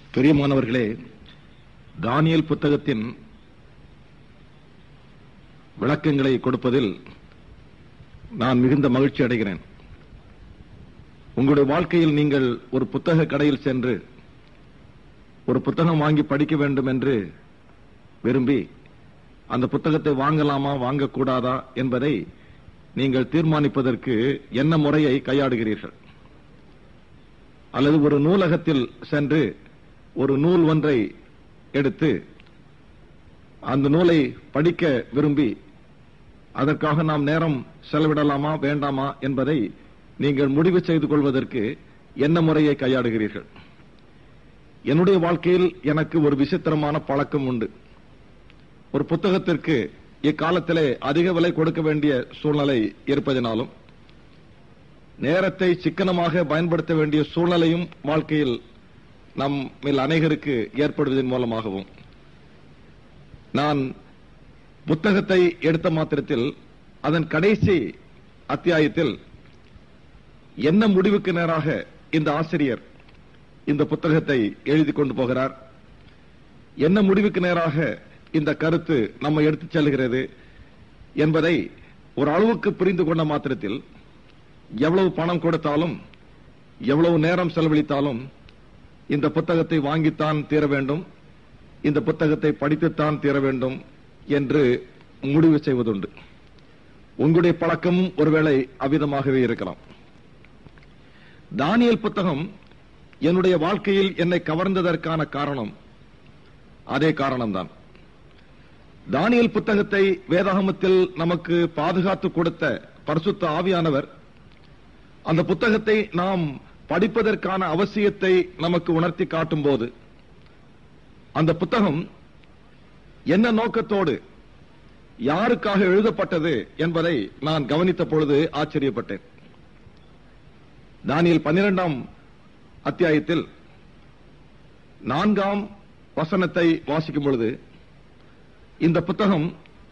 பிரியமானவர்களே தானியல் புத்தகத்தின் விளக்கங்களை கொடுப்பதில் நான் மிகுந்த மகிழ்ச்சி அடைகிறேன் உங்களுடைய வாழ்க்கையில் நீங்கள் ஒரு புத்தக கடையில் சென்று ஒரு புத்தகம் வாங்கி படிக்க வேண்டும் என்று விரும்பி அந்த புத்தகத்தை வாங்கலாமா வாங்கக்கூடாதா என்பதை நீங்கள் தீர்மானிப்பதற்கு என்ன முறையை கையாடுகிறீர்கள் அல்லது ஒரு நூலகத்தில் சென்று ஒரு நூல் ஒன்றை எடுத்து அந்த நூலை படிக்க விரும்பி அதற்காக நாம் நேரம் செலவிடலாமா வேண்டாமா என்பதை நீங்கள் முடிவு செய்து கொள்வதற்கு என்ன முறையை கையாடுகிறீர்கள் என்னுடைய வாழ்க்கையில் எனக்கு ஒரு விசித்திரமான பழக்கம் உண்டு ஒரு புத்தகத்திற்கு இக்காலத்திலே அதிக விலை கொடுக்க வேண்டிய சூழ்நிலை இருப்பதினாலும் நேரத்தை சிக்கனமாக பயன்படுத்த வேண்டிய சூழ்நிலையும் வாழ்க்கையில் நம்மில் அநேகருக்கு ஏற்படுவதன் மூலமாகவும் நான் புத்தகத்தை எடுத்த மாத்திரத்தில் அதன் கடைசி அத்தியாயத்தில் என்ன முடிவுக்கு நேராக இந்த ஆசிரியர் இந்த புத்தகத்தை எழுதி கொண்டு போகிறார் என்ன முடிவுக்கு நேராக இந்த கருத்து நம்ம எடுத்துச் செல்கிறது என்பதை ஒரு அளவுக்கு புரிந்து கொண்ட மாத்திரத்தில் எவ்வளவு பணம் கொடுத்தாலும் எவ்வளவு நேரம் செலவழித்தாலும் இந்த புத்தகத்தை வாங்கித்தான் தீர வேண்டும் இந்த புத்தகத்தை படித்துத்தான் தீர வேண்டும் என்று முடிவு செய்வதுண்டு உங்களுடைய பழக்கமும் ஒருவேளை அவ்விதமாகவே இருக்கலாம் தானியல் புத்தகம் என்னுடைய வாழ்க்கையில் என்னை கவர்ந்ததற்கான காரணம் அதே காரணம்தான் தானியல் புத்தகத்தை வேதாகமத்தில் நமக்கு பாதுகாத்து கொடுத்த பரிசுத்த ஆவியானவர் அந்த புத்தகத்தை நாம் படிப்பதற்கான அவசியத்தை நமக்கு உணர்த்தி காட்டும் போது அந்த புத்தகம் என்ன நோக்கத்தோடு யாருக்காக எழுதப்பட்டது என்பதை நான் கவனித்த பொழுது ஆச்சரியப்பட்டேன் தானியல் பன்னிரெண்டாம் அத்தியாயத்தில் நான்காம் வசனத்தை வாசிக்கும் பொழுது இந்த புத்தகம்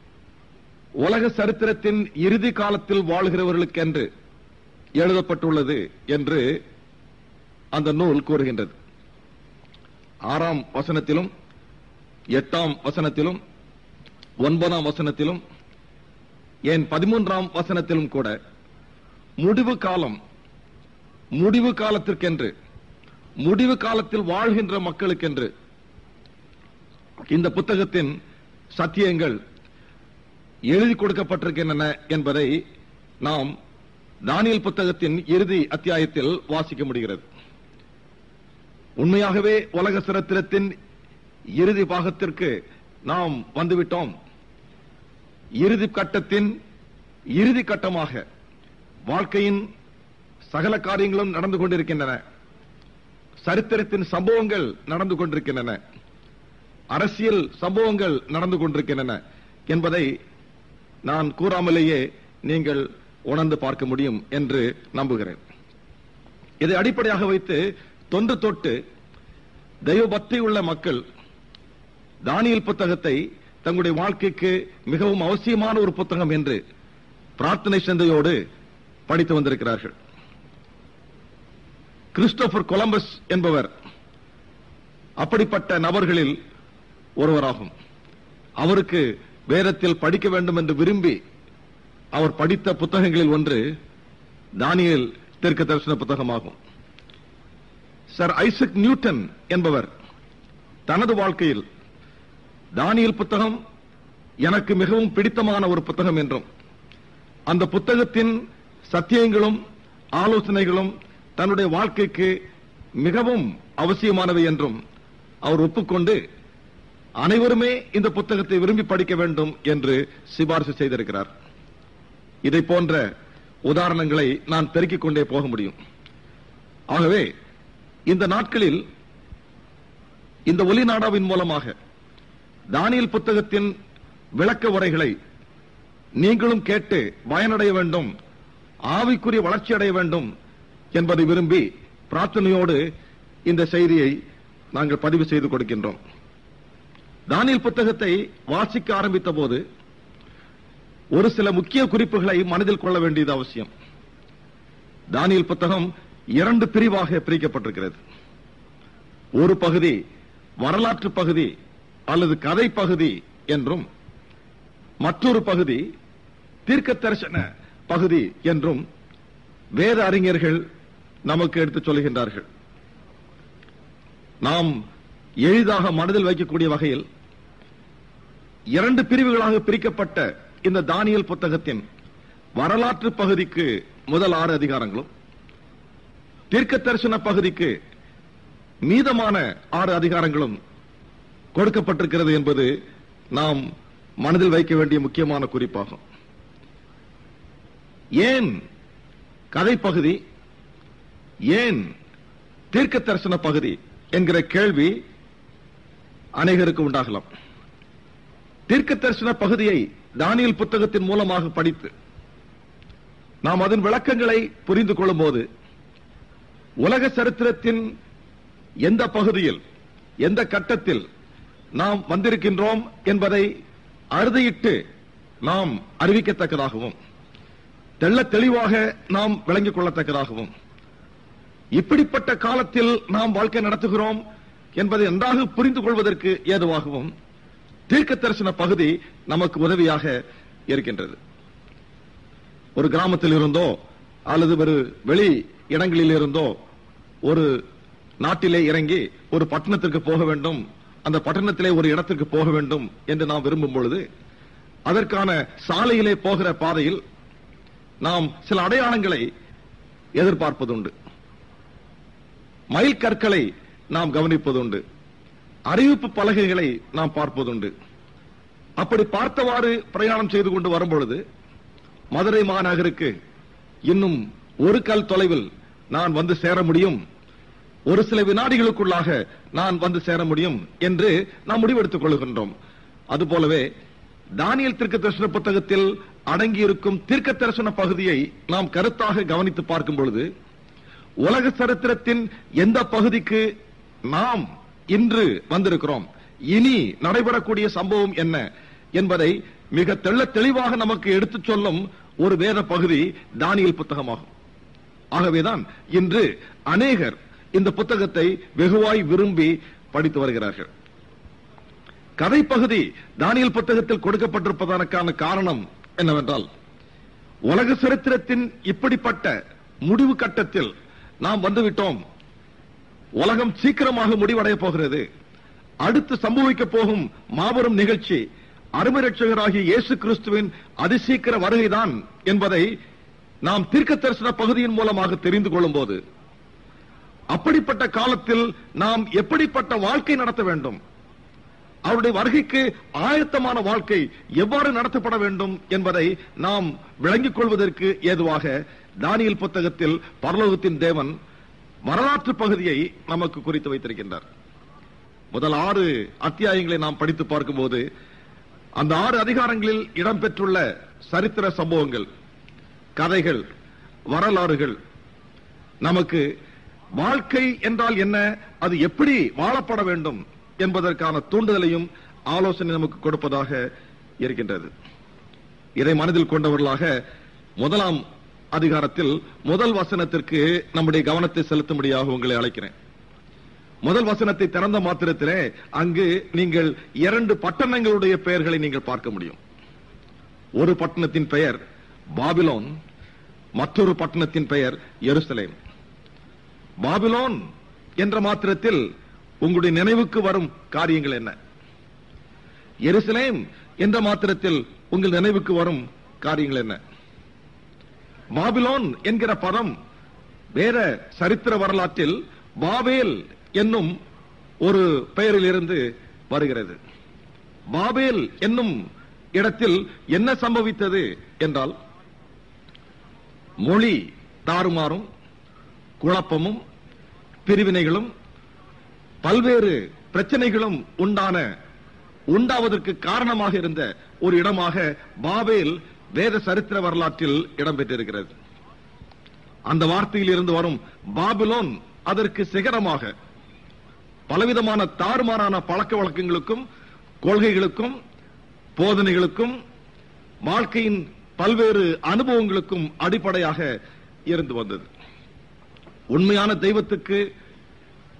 உலக சரித்திரத்தின் இறுதி காலத்தில் வாழ்கிறவர்களுக்கென்று எழுதப்பட்டுள்ளது என்று அந்த நூல் கூறுகின்றது ஆறாம் வசனத்திலும் எட்டாம் வசனத்திலும் ஒன்பதாம் வசனத்திலும் ஏன் பதிமூன்றாம் வசனத்திலும் கூட முடிவு காலம் முடிவு காலத்திற்கென்று முடிவு காலத்தில் வாழ்கின்ற மக்களுக்கென்று இந்த புத்தகத்தின் சத்தியங்கள் எழுதி கொடுக்கப்பட்டிருக்கின்றன என்பதை நாம் தானியல் புத்தகத்தின் இறுதி அத்தியாயத்தில் வாசிக்க முடிகிறது உண்மையாகவே உலக சரித்திரத்தின் இறுதி பாகத்திற்கு நாம் வந்துவிட்டோம் இறுதி கட்டத்தின் இறுதி கட்டமாக வாழ்க்கையின் சகல காரியங்களும் நடந்து கொண்டிருக்கின்றன சரித்திரத்தின் சம்பவங்கள் நடந்து கொண்டிருக்கின்றன அரசியல் சம்பவங்கள் நடந்து கொண்டிருக்கின்றன என்பதை நான் கூறாமலேயே நீங்கள் உணர்ந்து பார்க்க முடியும் என்று நம்புகிறேன் இதை அடிப்படையாக வைத்து தொன்று தொட்டு தெய்வ பக்தி உள்ள மக்கள் தானியல் புத்தகத்தை தங்களுடைய வாழ்க்கைக்கு மிகவும் அவசியமான ஒரு புத்தகம் என்று பிரார்த்தனை சிந்தையோடு படித்து வந்திருக்கிறார்கள் கிறிஸ்டோபர் கொலம்பஸ் என்பவர் அப்படிப்பட்ட நபர்களில் ஒருவராகும் அவருக்கு வேதத்தில் படிக்க வேண்டும் என்று விரும்பி அவர் படித்த புத்தகங்களில் ஒன்று தானியல் தெற்கு தரிசன புத்தகமாகும் சர் ஐசக் நியூட்டன் என்பவர் தனது வாழ்க்கையில் தானியல் புத்தகம் எனக்கு மிகவும் பிடித்தமான ஒரு புத்தகம் என்றும் அந்த புத்தகத்தின் சத்தியங்களும் ஆலோசனைகளும் தன்னுடைய வாழ்க்கைக்கு மிகவும் அவசியமானவை என்றும் அவர் ஒப்புக்கொண்டு அனைவருமே இந்த புத்தகத்தை விரும்பி படிக்க வேண்டும் என்று சிபாரிசு செய்திருக்கிறார் இதை போன்ற உதாரணங்களை நான் பெருக்கிக் கொண்டே போக முடியும் ஆகவே இந்த நாட்களில் இந்த ஒலி நாடாவின் மூலமாக தானியல் புத்தகத்தின் விளக்க உரைகளை நீங்களும் கேட்டு பயனடைய வேண்டும் ஆவிக்குரிய வளர்ச்சி அடைய வேண்டும் என்பதை விரும்பி பிரார்த்தனையோடு இந்த செய்தியை நாங்கள் பதிவு செய்து கொடுக்கின்றோம் தானியல் புத்தகத்தை வாசிக்க ஆரம்பித்த போது ஒரு சில முக்கிய குறிப்புகளை மனதில் கொள்ள வேண்டியது அவசியம் தானியல் புத்தகம் இரண்டு பிரிவாக பிரிக்கப்பட்டிருக்கிறது ஒரு பகுதி வரலாற்று பகுதி அல்லது கதை பகுதி என்றும் மற்றொரு பகுதி தீர்க்க தரிசன பகுதி என்றும் வேத அறிஞர்கள் நமக்கு எடுத்துச் சொல்கின்றார்கள் நாம் எளிதாக மனதில் வைக்கக்கூடிய வகையில் இரண்டு பிரிவுகளாக பிரிக்கப்பட்ட இந்த தானியல் புத்தகத்தின் வரலாற்று பகுதிக்கு முதல் ஆறு அதிகாரங்களும் தீர்க்க தரிசன பகுதிக்கு மீதமான ஆறு அதிகாரங்களும் கொடுக்கப்பட்டிருக்கிறது என்பது நாம் மனதில் வைக்க வேண்டிய முக்கியமான குறிப்பாகும் ஏன் கதை பகுதி ஏன் தீர்க்க தரிசன பகுதி என்கிற கேள்வி அநேகருக்கு உண்டாகலாம் தீர்க்க தரிசன பகுதியை தானியல் புத்தகத்தின் மூலமாக படித்து நாம் அதன் விளக்கங்களை புரிந்து கொள்ளும் போது உலக சரித்திரத்தின் எந்த பகுதியில் எந்த கட்டத்தில் நாம் வந்திருக்கின்றோம் என்பதை அறுதியிட்டு நாம் அறிவிக்கத்தக்கதாகவும் தெள்ள தெளிவாக நாம் விளங்கிக் கொள்ளத்தக்கதாகவும் இப்படிப்பட்ட காலத்தில் நாம் வாழ்க்கை நடத்துகிறோம் என்பதை நன்றாக புரிந்து கொள்வதற்கு ஏதுவாகவும் தீர்க்க தரிசன பகுதி நமக்கு உதவியாக இருக்கின்றது ஒரு கிராமத்தில் இருந்தோ அல்லது ஒரு வெளி இடங்களில் இருந்தோ ஒரு நாட்டிலே இறங்கி ஒரு பட்டணத்திற்கு போக வேண்டும் அந்த பட்டணத்திலே ஒரு இடத்திற்கு போக வேண்டும் என்று நாம் விரும்பும் பொழுது அதற்கான சாலையிலே போகிற பாதையில் நாம் சில அடையாளங்களை எதிர்பார்ப்பதுண்டு மைல் கற்களை நாம் கவனிப்பதுண்டு அறிவிப்பு பலகைகளை நாம் பார்ப்பதுண்டு அப்படி பார்த்தவாறு பிரயாணம் செய்து கொண்டு வரும்பொழுது மதுரை மாநகருக்கு இன்னும் ஒரு கல் தொலைவில் நான் வந்து சேர முடியும் ஒரு சில வினாடிகளுக்குள்ளாக நான் வந்து சேர முடியும் என்று நாம் முடிவெடுத்துக் கொள்கின்றோம் அதுபோலவே தானியல் தீர்க்க தரிசன புத்தகத்தில் அடங்கியிருக்கும் தீர்க்க தரிசன பகுதியை நாம் கருத்தாக கவனித்து பார்க்கும் பொழுது உலக சரித்திரத்தின் எந்த பகுதிக்கு நாம் இன்று வந்திருக்கிறோம் இனி நடைபெறக்கூடிய சம்பவம் என்ன என்பதை மிக தெள்ள தெளிவாக நமக்கு எடுத்துச் சொல்லும் ஒரு வேத பகுதி தானியல் புத்தகமாகும் ஆகவேதான் இன்று அநேகர் இந்த புத்தகத்தை வெகுவாய் விரும்பி படித்து வருகிறார்கள் கதை பகுதி தானியல் புத்தகத்தில் கொடுக்கப்பட்டிருப்பதற்கான காரணம் என்னவென்றால் உலக சரித்திரத்தின் இப்படிப்பட்ட முடிவு கட்டத்தில் நாம் வந்துவிட்டோம் உலகம் சீக்கிரமாக முடிவடைய போகிறது அடுத்து சம்பவிக்க போகும் மாபெரும் நிகழ்ச்சி அருமை ரட்சகராகிய இயேசு கிறிஸ்துவின் அதிசீக்கிர வருகைதான் என்பதை நாம் தீர்க்க தரிசன பகுதியின் மூலமாக தெரிந்து கொள்ளும் போது அப்படிப்பட்ட காலத்தில் நாம் எப்படிப்பட்ட வாழ்க்கை நடத்த வேண்டும் அவருடைய வருகைக்கு ஆயத்தமான வாழ்க்கை எவ்வாறு நடத்தப்பட வேண்டும் என்பதை நாம் விளங்கிக் கொள்வதற்கு ஏதுவாக தானியல் புத்தகத்தில் பரலோகத்தின் தேவன் வரலாற்று பகுதியை நமக்கு குறித்து வைத்திருக்கின்றார் முதல் ஆறு அத்தியாயங்களை நாம் படித்து பார்க்கும்போது அந்த ஆறு அதிகாரங்களில் இடம்பெற்றுள்ள சரித்திர சம்பவங்கள் கதைகள் வரலாறுகள் நமக்கு வாழ்க்கை என்றால் என்ன அது எப்படி வாழப்பட வேண்டும் என்பதற்கான தூண்டுதலையும் ஆலோசனை நமக்கு கொடுப்பதாக இருக்கின்றது இதை மனதில் கொண்டவர்களாக முதலாம் அதிகாரத்தில் முதல் வசனத்திற்கு நம்முடைய கவனத்தை செலுத்தும்படியாக உங்களை அழைக்கிறேன் முதல் வசனத்தை திறந்த மாத்திரத்திலே அங்கு நீங்கள் இரண்டு பட்டணங்களுடைய பெயர்களை நீங்கள் பார்க்க முடியும் ஒரு பட்டணத்தின் பெயர் பாபிலோன் மற்றொரு பட்டணத்தின் பெயர் எருசலேம் பாபிலோன் என்ற மாத்திரத்தில் உங்களுடைய நினைவுக்கு வரும் காரியங்கள் என்ன எருசலேம் என்ற மாத்திரத்தில் உங்கள் நினைவுக்கு வரும் காரியங்கள் என்ன பாபிலோன் என்கிற பதம் வேற சரித்திர வரலாற்றில் பாபேல் என்னும் ஒரு பெயரில் இருந்து வருகிறது பாபேல் என்னும் இடத்தில் என்ன சம்பவித்தது என்றால் மொழி தாறுமாறும் குழப்பமும் பிரிவினைகளும் பல்வேறு பிரச்சனைகளும் உண்டான உண்டாவதற்கு காரணமாக இருந்த ஒரு இடமாக பாபேல் வேத சரித்திர வரலாற்றில் இடம்பெற்றிருக்கிறது அந்த வார்த்தையில் இருந்து வரும் பாபிலோன் அதற்கு சிகரமாக பலவிதமான தாறுமாறான பழக்க வழக்கங்களுக்கும் கொள்கைகளுக்கும் போதனைகளுக்கும் வாழ்க்கையின் பல்வேறு அனுபவங்களுக்கும் அடிப்படையாக இருந்து வந்தது உண்மையான தெய்வத்துக்கு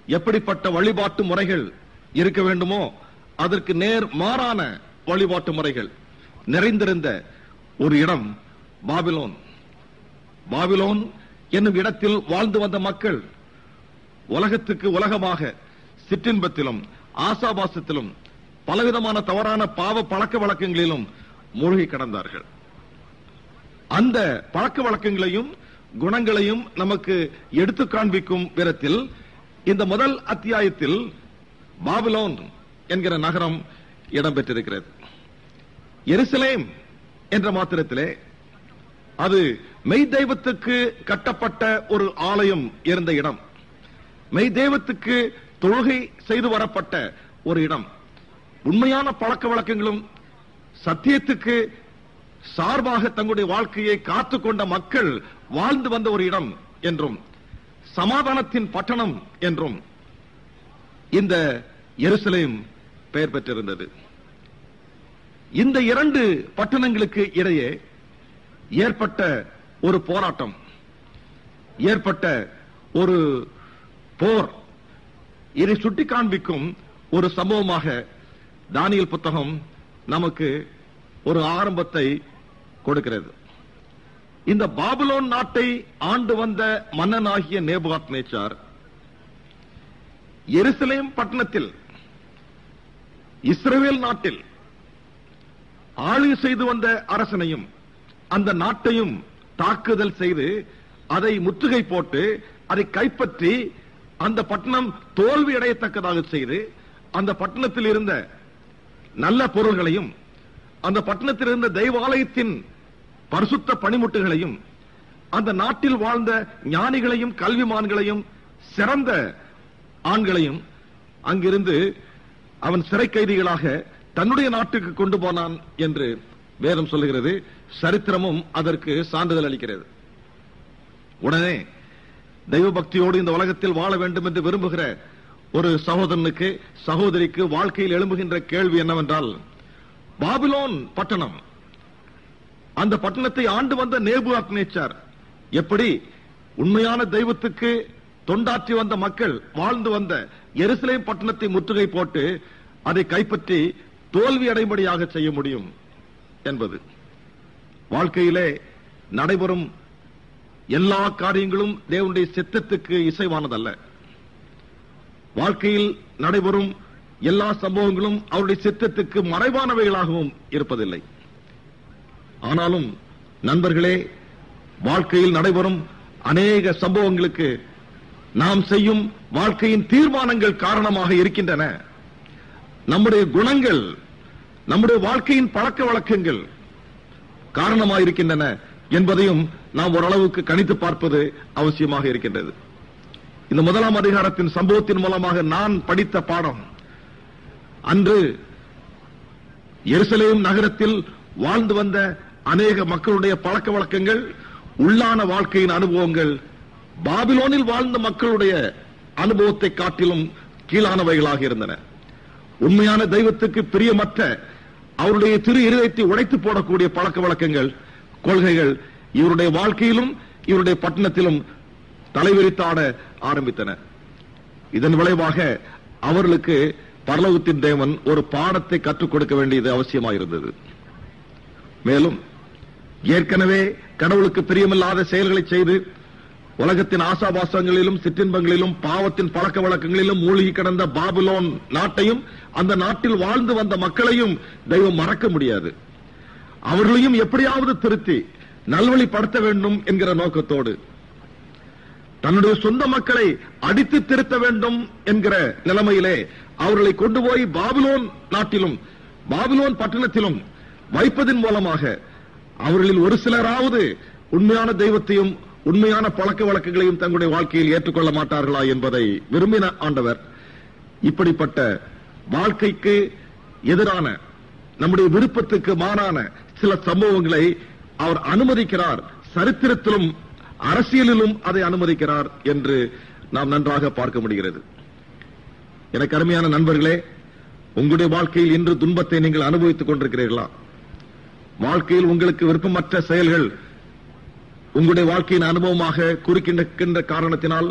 எப்படிப்பட்ட வழிபாட்டு முறைகள் இருக்க வேண்டுமோ அதற்கு நேர் மாறான வழிபாட்டு முறைகள் நிறைந்திருந்த ஒரு இடம் பாபிலோன் பாபிலோன் என்னும் இடத்தில் வாழ்ந்து வந்த மக்கள் உலகத்துக்கு உலகமாக சிற்றின்பத்திலும் ஆசாபாசத்திலும் பலவிதமான தவறான பாவ பழக்க வழக்கங்களிலும் மூழ்கி கிடந்தார்கள் அந்த பழக்க வழக்கங்களையும் குணங்களையும் நமக்கு எடுத்து காண்பிக்கும் விதத்தில் இந்த முதல் அத்தியாயத்தில் பாபிலோன் என்கிற நகரம் இடம்பெற்றிருக்கிறது எருசலேம் என்ற மாத்திரத்திலே அது மெய் தெய்வத்துக்கு கட்டப்பட்ட ஒரு ஆலயம் இருந்த இடம் மெய் தெய்வத்துக்கு தொழுகை செய்து வரப்பட்ட ஒரு இடம் உண்மையான பழக்க வழக்கங்களும் சத்தியத்துக்கு சார்பாக தங்களுடைய வாழ்க்கையை காத்துக்கொண்ட மக்கள் வாழ்ந்து வந்த ஒரு இடம் என்றும் சமாதானத்தின் பட்டணம் என்றும் இந்த எருசலேம் பெயர் பெற்றிருந்தது இந்த இரண்டு பட்டணங்களுக்கு இடையே ஏற்பட்ட ஒரு போராட்டம் ஏற்பட்ட ஒரு போர் இதை சுட்டி காண்பிக்கும் ஒரு சம்பவமாக தானியல் புத்தகம் நமக்கு ஒரு ஆரம்பத்தை கொடுக்கிறது இந்த பாபிலோன் நாட்டை ஆண்டு வந்த மன்னனாகிய நேபுகாத் நேச்சார் எருசலேம் பட்டணத்தில் இஸ்ரவேல் நாட்டில் ஆளுகை செய்து வந்த அரசனையும் அந்த நாட்டையும் தாக்குதல் செய்து அதை முற்றுகை போட்டு அதை கைப்பற்றி அந்த பட்டணம் தோல்வி அடையத்தக்கதாக செய்து அந்த பட்டணத்தில் இருந்த நல்ல பொருள்களையும் அந்த பட்டணத்தில் இருந்த தெய்வாலயத்தின் பரிசுத்த பணிமுட்டுகளையும் அந்த நாட்டில் வாழ்ந்த ஞானிகளையும் கல்விமான்களையும் சிறந்த ஆண்களையும் அங்கிருந்து அவன் சிறை கைதிகளாக தன்னுடைய நாட்டுக்கு கொண்டு போனான் என்று வேதம் சொல்லுகிறது சரித்திரமும் அதற்கு சான்றிதழ் அளிக்கிறது உடனே தெய்வ பக்தியோடு இந்த உலகத்தில் வாழ வேண்டும் என்று விரும்புகிற ஒரு சகோதரனுக்கு சகோதரிக்கு வாழ்க்கையில் எழும்புகின்ற கேள்வி என்னவென்றால் பாபிலோன் பட்டணம் அந்த பட்டணத்தை ஆண்டு வந்த நேபு நேச்சார் எப்படி உண்மையான தெய்வத்துக்கு தொண்டாற்றி வந்த மக்கள் வாழ்ந்து வந்த எருசலேம் பட்டணத்தை முற்றுகை போட்டு அதை கைப்பற்றி தோல்வி அடைபடியாக செய்ய முடியும் என்பது வாழ்க்கையிலே நடைபெறும் எல்லா காரியங்களும் தேவனுடைய சித்தத்துக்கு இசைவானதல்ல வாழ்க்கையில் நடைபெறும் எல்லா சம்பவங்களும் அவருடைய சித்தத்துக்கு மறைவானவைகளாகவும் இருப்பதில்லை ஆனாலும் நண்பர்களே வாழ்க்கையில் நடைபெறும் அநேக சம்பவங்களுக்கு நாம் செய்யும் வாழ்க்கையின் தீர்மானங்கள் காரணமாக இருக்கின்றன நம்முடைய குணங்கள் நம்முடைய வாழ்க்கையின் பழக்க வழக்கங்கள் காரணமாக இருக்கின்றன என்பதையும் நாம் ஓரளவுக்கு கணித்து பார்ப்பது அவசியமாக இருக்கின்றது இந்த முதலாம் அதிகாரத்தின் சம்பவத்தின் மூலமாக நான் படித்த பாடம் அன்று எருசலேம் நகரத்தில் வாழ்ந்து வந்த அநேக மக்களுடைய பழக்க வழக்கங்கள் உள்ளான வாழ்க்கையின் அனுபவங்கள் பாபிலோனில் வாழ்ந்த மக்களுடைய அனுபவத்தை காட்டிலும் கீழானவைகளாக இருந்தன உண்மையான தெய்வத்துக்கு பிரியமற்ற அவருடைய திரு இருதயத்தை உடைத்து போடக்கூடிய பழக்க வழக்கங்கள் கொள்கைகள் இவருடைய வாழ்க்கையிலும் இவருடைய பட்டணத்திலும் தலைவிரித்தாட ஆரம்பித்தன இதன் விளைவாக அவர்களுக்கு பரலோகத்தின் தேவன் ஒரு பாடத்தை கற்றுக் கொடுக்க வேண்டியது அவசியமாயிருந்தது மேலும் ஏற்கனவே கடவுளுக்கு பிரியமில்லாத செயல்களை செய்து உலகத்தின் ஆசாபாசங்களிலும் சிற்றின்பங்களிலும் பாவத்தின் பழக்க வழக்கங்களிலும் மூழ்கி கிடந்த பாபிலோன் நாட்டையும் அந்த நாட்டில் வாழ்ந்து வந்த மக்களையும் தெய்வம் மறக்க முடியாது அவர்களையும் எப்படியாவது திருத்தி நல்வழிப்படுத்த வேண்டும் என்கிற நோக்கத்தோடு தன்னுடைய சொந்த மக்களை அடித்து திருத்த வேண்டும் என்கிற நிலைமையிலே அவர்களை கொண்டு போய் பாபிலோன் நாட்டிலும் பாபிலோன் பட்டணத்திலும் வைப்பதன் மூலமாக அவர்களில் ஒரு சிலராவது உண்மையான தெய்வத்தையும் உண்மையான பழக்க வழக்கங்களையும் தங்களுடைய வாழ்க்கையில் ஏற்றுக்கொள்ள மாட்டார்களா என்பதை விரும்பின ஆண்டவர் இப்படிப்பட்ட வாழ்க்கைக்கு எதிரான நம்முடைய விருப்பத்துக்கு மாறான சில சம்பவங்களை அவர் அனுமதிக்கிறார் சரித்திரத்திலும் அரசியலிலும் அதை அனுமதிக்கிறார் என்று நாம் நன்றாக பார்க்க முடிகிறது எனக்கு அருமையான நண்பர்களே உங்களுடைய வாழ்க்கையில் இன்று துன்பத்தை நீங்கள் அனுபவித்துக் கொண்டிருக்கிறீர்களா வாழ்க்கையில் உங்களுக்கு விருப்பமற்ற செயல்கள் உங்களுடைய வாழ்க்கையின் அனுபவமாக குறுக்கின்ற காரணத்தினால்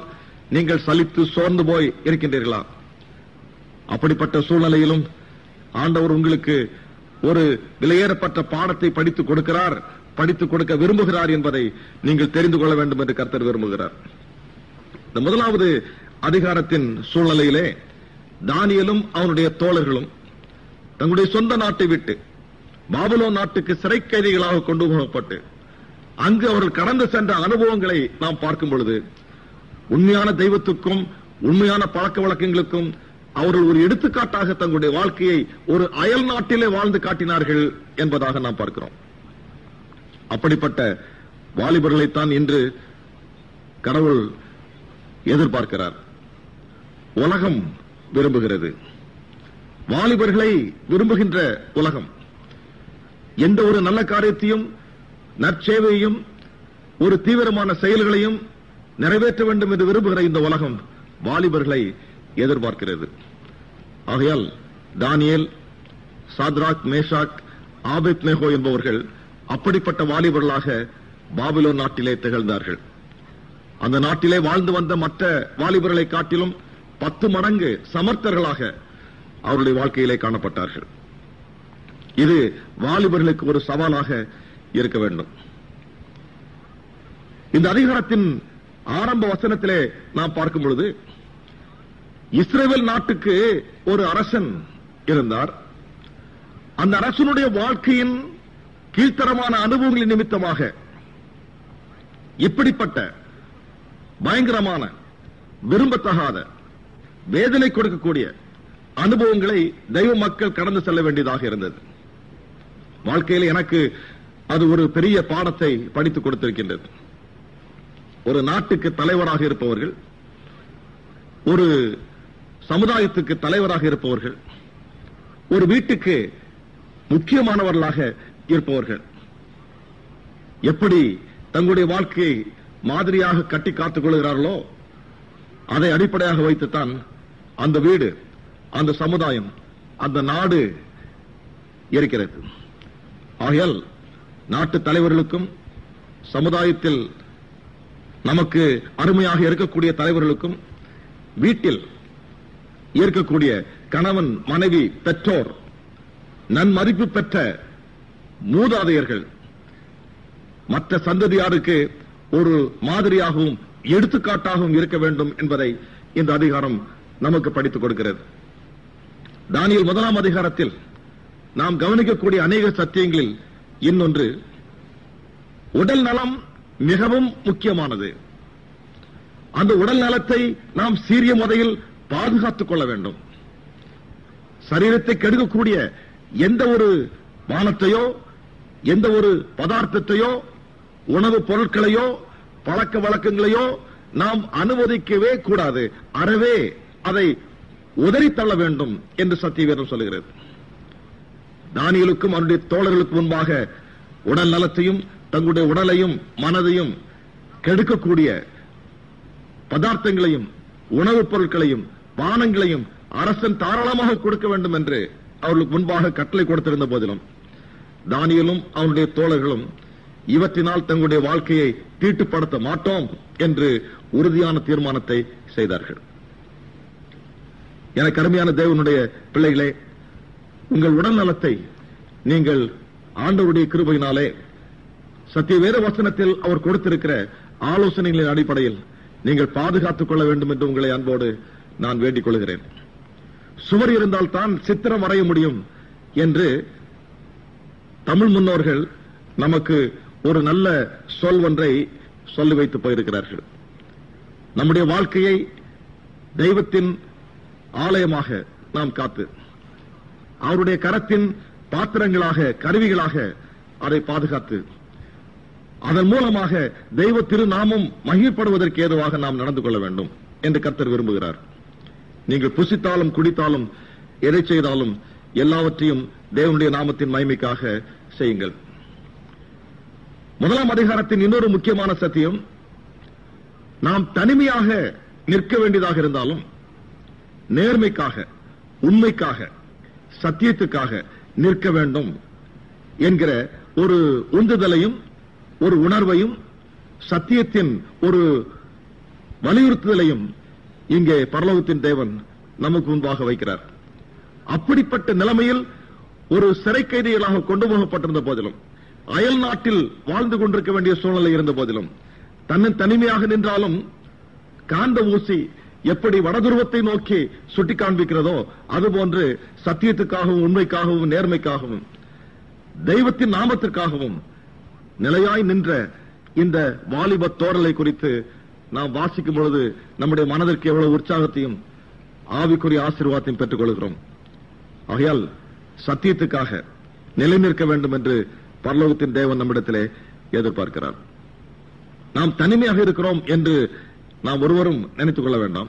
நீங்கள் சலித்து சோர்ந்து போய் இருக்கின்றீர்களா அப்படிப்பட்ட சூழ்நிலையிலும் ஆண்டவர் உங்களுக்கு ஒரு விலையேறப்பட்ட பாடத்தை படித்துக் கொடுக்கிறார் படித்துக் கொடுக்க விரும்புகிறார் என்பதை நீங்கள் தெரிந்து கொள்ள வேண்டும் என்று கர்த்தர் விரும்புகிறார் இந்த முதலாவது அதிகாரத்தின் சூழ்நிலையிலே தானியலும் அவனுடைய தோழர்களும் தங்களுடைய சொந்த நாட்டை விட்டு பாபுலோ நாட்டுக்கு சிறை கைதிகளாக கொண்டு போகப்பட்டு அங்கு அவர்கள் கடந்து சென்ற அனுபவங்களை நாம் பார்க்கும் பொழுது உண்மையான தெய்வத்துக்கும் உண்மையான பழக்க வழக்கங்களுக்கும் அவர்கள் ஒரு எடுத்துக்காட்டாக தங்களுடைய வாழ்க்கையை ஒரு அயல் நாட்டிலே வாழ்ந்து காட்டினார்கள் என்பதாக நாம் பார்க்கிறோம் அப்படிப்பட்ட வாலிபர்களைத்தான் இன்று கடவுள் எதிர்பார்க்கிறார் உலகம் விரும்புகிறது வாலிபர்களை விரும்புகின்ற உலகம் எந்த ஒரு நல்ல காரியத்தையும் நற்சேவையையும் ஒரு தீவிரமான செயல்களையும் நிறைவேற்ற வேண்டும் என்று விரும்புகிற இந்த உலகம் வாலிபர்களை எதிர்பார்க்கிறது ஆகையால் தானியேல் சாத்ராக் மேஷாக் ஆபெத் நேகோ என்பவர்கள் அப்படிப்பட்ட வாலிபர்களாக பாபிலோ நாட்டிலே திகழ்ந்தார்கள் அந்த நாட்டிலே வாழ்ந்து வந்த மற்ற வாலிபர்களை காட்டிலும் பத்து மடங்கு சமர்த்தர்களாக அவருடைய வாழ்க்கையிலே காணப்பட்டார்கள் இது வாலிபர்களுக்கு ஒரு சவாலாக இருக்க வேண்டும் இந்த அதிகாரத்தின் ஆரம்ப வசனத்திலே நாம் பார்க்கும் பொழுது இஸ்ரேல் நாட்டுக்கு ஒரு அரசன் இருந்தார் அந்த அரசனுடைய வாழ்க்கையின் கீழ்த்தரமான அனுபவங்களின் நிமித்தமாக இப்படிப்பட்ட பயங்கரமான விரும்பத்தகாத வேதனை கொடுக்கக்கூடிய அனுபவங்களை தெய்வ மக்கள் கடந்து செல்ல வேண்டியதாக இருந்தது வாழ்க்கையில் எனக்கு அது ஒரு பெரிய பாடத்தை படித்துக் கொடுத்திருக்கின்றது ஒரு நாட்டுக்கு தலைவராக இருப்பவர்கள் ஒரு சமுதாயத்துக்கு தலைவராக இருப்பவர்கள் ஒரு வீட்டுக்கு முக்கியமானவர்களாக இருப்பவர்கள் எப்படி தங்களுடைய வாழ்க்கையை மாதிரியாக கட்டி காத்துக் கொள்கிறார்களோ அதை அடிப்படையாக வைத்துத்தான் அந்த வீடு அந்த சமுதாயம் அந்த நாடு இருக்கிறது ஆகையால் நாட்டு தலைவர்களுக்கும் சமுதாயத்தில் நமக்கு அருமையாக இருக்கக்கூடிய தலைவர்களுக்கும் வீட்டில் இருக்கக்கூடிய கணவன் மனைவி பெற்றோர் நன்மதிப்பு பெற்ற மூதாதையர்கள் மற்ற சந்ததியாருக்கு ஒரு மாதிரியாகவும் எடுத்துக்காட்டாகவும் இருக்க வேண்டும் என்பதை இந்த அதிகாரம் நமக்கு படித்துக் கொடுக்கிறது தானியல் முதலாம் அதிகாரத்தில் நாம் கவனிக்கக்கூடிய அநேக சத்தியங்களில் இன்னொன்று உடல் நலம் மிகவும் முக்கியமானது அந்த உடல் நலத்தை நாம் சீரிய முறையில் பாதுகாத்துக் கொள்ள வேண்டும் சரீரத்தை கெடுக்கக்கூடிய எந்த ஒரு பானத்தையோ எந்த ஒரு பதார்த்தத்தையோ உணவுப் பொருட்களையோ பழக்க வழக்கங்களையோ நாம் அனுமதிக்கவே கூடாது அறவே அதை உதறி தள்ள வேண்டும் என்று சத்தியவேதம் சொல்லுகிறது தானியலுக்கும் அவருடைய தோழர்களுக்கு முன்பாக உடல் நலத்தையும் தங்களுடைய உடலையும் மனதையும் கெடுக்கக்கூடிய பதார்த்தங்களையும் உணவுப் பொருட்களையும் பானங்களையும் அரசன் தாராளமாக கொடுக்க வேண்டும் என்று அவர்களுக்கு முன்பாக கட்டளை கொடுத்திருந்த போதிலும் தானியலும் அவனுடைய தோழர்களும் இவற்றினால் தங்களுடைய வாழ்க்கையை தீட்டுப்படுத்த மாட்டோம் என்று உறுதியான தீர்மானத்தை செய்தார்கள் எனக்கு அருமையான தேவனுடைய பிள்ளைகளே உங்கள் உடல் நலத்தை நீங்கள் ஆண்டவருடைய கிருபையினாலே சத்திய வேத வசனத்தில் அவர் கொடுத்திருக்கிற ஆலோசனைகளின் அடிப்படையில் நீங்கள் பாதுகாத்துக் கொள்ள வேண்டும் என்று உங்களை அன்போடு நான் வேண்டிக் கொள்கிறேன் சுவர் இருந்தால் தான் சித்திரம் வரைய முடியும் என்று தமிழ் முன்னோர்கள் நமக்கு ஒரு நல்ல சொல் ஒன்றை சொல்லி வைத்து போயிருக்கிறார்கள் நம்முடைய வாழ்க்கையை தெய்வத்தின் ஆலயமாக நாம் காத்து அவருடைய கரத்தின் பாத்திரங்களாக கருவிகளாக அதை பாதுகாத்து அதன் மூலமாக தெய்வ திருநாமம் மகிழ்ப்படுவதற்கு ஏதுவாக நாம் நடந்து கொள்ள வேண்டும் என்று கர்த்தர் விரும்புகிறார் நீங்கள் புசித்தாலும் குடித்தாலும் எதை செய்தாலும் எல்லாவற்றையும் தேவனுடைய நாமத்தின் மகிமைக்காக செய்யுங்கள் முதலாம் அதிகாரத்தின் இன்னொரு முக்கியமான சத்தியம் நாம் தனிமையாக நிற்க வேண்டியதாக இருந்தாலும் நேர்மைக்காக உண்மைக்காக சத்தியத்துக்காக நிற்க வேண்டும் என்கிற ஒரு உந்துதலையும் ஒரு உணர்வையும் சத்தியத்தின் ஒரு வலியுறுத்துதலையும் இங்கே பரலோகத்தின் தேவன் நமக்கு முன்பாக வைக்கிறார் அப்படிப்பட்ட நிலைமையில் ஒரு சிறை கைதிகளாக கொண்டு போகப்பட்டிருந்த போதிலும் அயல் நாட்டில் வாழ்ந்து கொண்டிருக்க வேண்டிய சூழ்நிலை இருந்த போதிலும் தன்னை தனிமையாக நின்றாலும் காந்த ஊசி எப்படி வடதுருவத்தை நோக்கி சுட்டி காண்பிக்கிறதோ அதுபோன்று சத்தியத்துக்காகவும் உண்மைக்காகவும் நேர்மைக்காகவும் தெய்வத்தின் நாமத்திற்காகவும் நிலையாய் நின்ற இந்த வாலிப தோரலை குறித்து நாம் வாசிக்கும் பொழுது நம்முடைய மனதிற்கு எவ்வளவு உற்சாகத்தையும் ஆவிக்குரிய ஆசீர்வாதத்தையும் பெற்றுக் கொள்கிறோம் ஆகையால் சத்தியத்துக்காக நிலைநிற்க வேண்டும் என்று பரலோகத்தின் தேவன் நம்மிடத்திலே எதிர்பார்க்கிறார் நாம் தனிமையாக இருக்கிறோம் என்று நாம் ஒருவரும் நினைத்துக் கொள்ள வேண்டாம்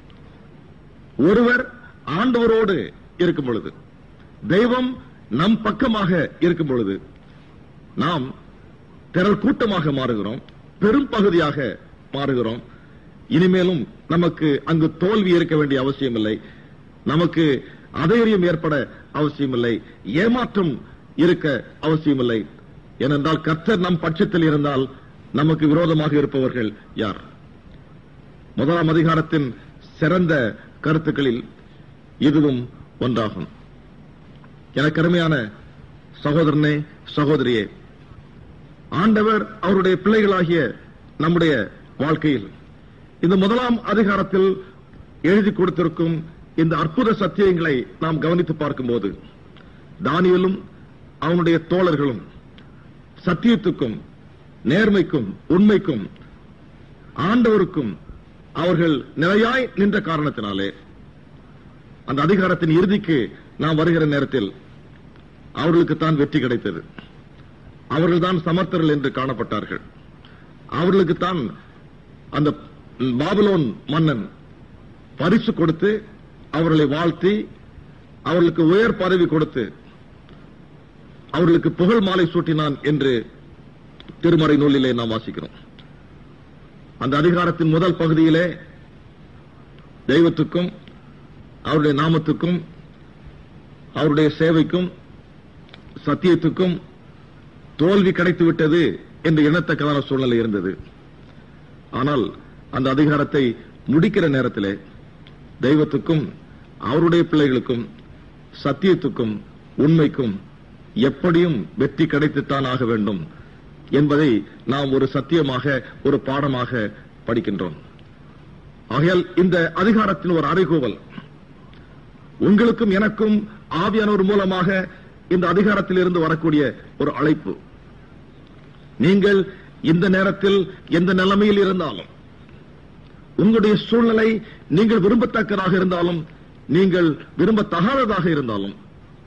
ஒருவர் ஆண்டவரோடு இருக்கும் பொழுது தெய்வம் நம் பக்கமாக இருக்கும் பொழுது நாம் திரள் கூட்டமாக மாறுகிறோம் பெரும் பகுதியாக மாறுகிறோம் இனிமேலும் நமக்கு அங்கு தோல்வி இருக்க வேண்டிய அவசியமில்லை நமக்கு அதைரியம் ஏற்பட அவசியமில்லை ஏமாற்றம் இருக்க அவசியமில்லை ஏனென்றால் கர்த்தர் நம் பட்சத்தில் இருந்தால் நமக்கு விரோதமாக இருப்பவர்கள் யார் முதலாம் அதிகாரத்தின் சிறந்த கருத்துக்களில் இதுவும் ஒன்றாகும் எனக்கு அருமையான சகோதரனே சகோதரியே ஆண்டவர் அவருடைய பிள்ளைகளாகிய நம்முடைய வாழ்க்கையில் இந்த முதலாம் அதிகாரத்தில் எழுதி கொடுத்திருக்கும் இந்த அற்புத சத்தியங்களை நாம் கவனித்து பார்க்கும்போது தானியலும் அவனுடைய தோழர்களும் சத்தியத்துக்கும் நேர்மைக்கும் உண்மைக்கும் ஆண்டவருக்கும் அவர்கள் நிலையாய் நின்ற காரணத்தினாலே அந்த அதிகாரத்தின் இறுதிக்கு நாம் வருகிற நேரத்தில் அவர்களுக்கு தான் வெற்றி கிடைத்தது அவர்கள்தான் சமர்த்தர்கள் என்று காணப்பட்டார்கள் அவர்களுக்கு தான் அந்த பாபிலோன் மன்னன் பரிசு கொடுத்து அவர்களை வாழ்த்தி அவர்களுக்கு உயர் பதவி கொடுத்து அவர்களுக்கு புகழ் மாலை சூட்டினான் என்று திருமறை நூலிலே நாம் வாசிக்கிறோம் அந்த அதிகாரத்தின் முதல் பகுதியிலே தெய்வத்துக்கும் அவருடைய நாமத்துக்கும் அவருடைய சேவைக்கும் சத்தியத்துக்கும் தோல்வி கிடைத்து விட்டது என்று எண்ணத்தக்கதான சூழ்நிலை இருந்தது ஆனால் அந்த அதிகாரத்தை முடிக்கிற நேரத்திலே தெய்வத்துக்கும் அவருடைய பிள்ளைகளுக்கும் சத்தியத்துக்கும் உண்மைக்கும் எப்படியும் வெற்றி கிடைத்துத்தான் ஆக வேண்டும் என்பதை நாம் ஒரு சத்தியமாக ஒரு பாடமாக படிக்கின்றோம் ஆகையால் இந்த அதிகாரத்தின் ஒரு அறைகூவல் உங்களுக்கும் எனக்கும் ஆவியானவர் மூலமாக இந்த அதிகாரத்தில் இருந்து வரக்கூடிய ஒரு அழைப்பு நீங்கள் இந்த நேரத்தில் எந்த நிலைமையில் இருந்தாலும் உங்களுடைய சூழ்நிலை நீங்கள் விரும்பத்தக்கதாக இருந்தாலும் நீங்கள் விரும்பத்தகாததாக இருந்தாலும்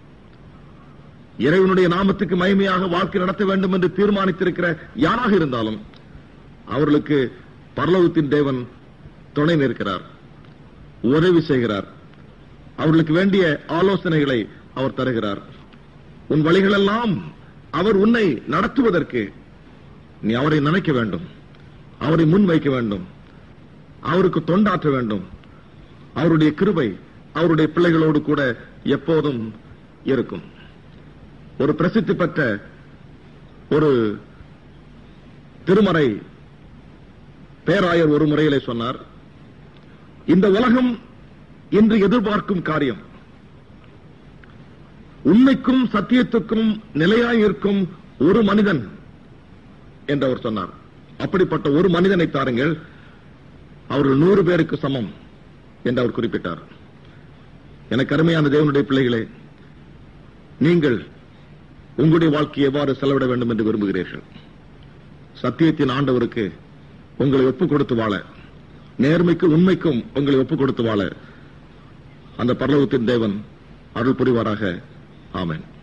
இறைவனுடைய நாமத்துக்கு மகிமையாக வாழ்க்கை நடத்த வேண்டும் என்று தீர்மானித்திருக்கிற யாராக இருந்தாலும் அவர்களுக்கு பரலோகத்தின் தேவன் துணை நிற்கிறார் உதவி செய்கிறார் அவர்களுக்கு வேண்டிய ஆலோசனைகளை அவர் தருகிறார் உன் வழிகளெல்லாம் அவர் உன்னை நடத்துவதற்கு நீ அவரை நினைக்க வேண்டும் அவரை முன் வைக்க வேண்டும் அவருக்கு தொண்டாற்ற வேண்டும் அவருடைய கிருபை அவருடைய பிள்ளைகளோடு கூட எப்போதும் இருக்கும் ஒரு பிரசித்தி பெற்ற ஒரு திருமறை பேராயர் ஒரு முறையிலே சொன்னார் இந்த உலகம் இன்று எதிர்பார்க்கும் காரியம் உண்மைக்கும் சத்தியத்துக்கும் நிலையாய் இருக்கும் ஒரு மனிதன் என்று அவர் சொன்னார் அப்படிப்பட்ட ஒரு மனிதனை தாருங்கள் அவர்கள் நூறு பேருக்கு சமம் என்று அவர் குறிப்பிட்டார் எனக்கு அருமையான தேவனுடைய பிள்ளைகளே நீங்கள் உங்களுடைய வாழ்க்கையை எவ்வாறு செலவிட வேண்டும் என்று விரும்புகிறீர்கள் சத்தியத்தின் ஆண்டவருக்கு உங்களை ஒப்புக் கொடுத்து வாழ நேர்மைக்கும் உண்மைக்கும் உங்களை ஒப்புக் கொடுத்து வாழ அந்த பரலோகத்தின் தேவன் அருள் புரிவாராக ஆமென்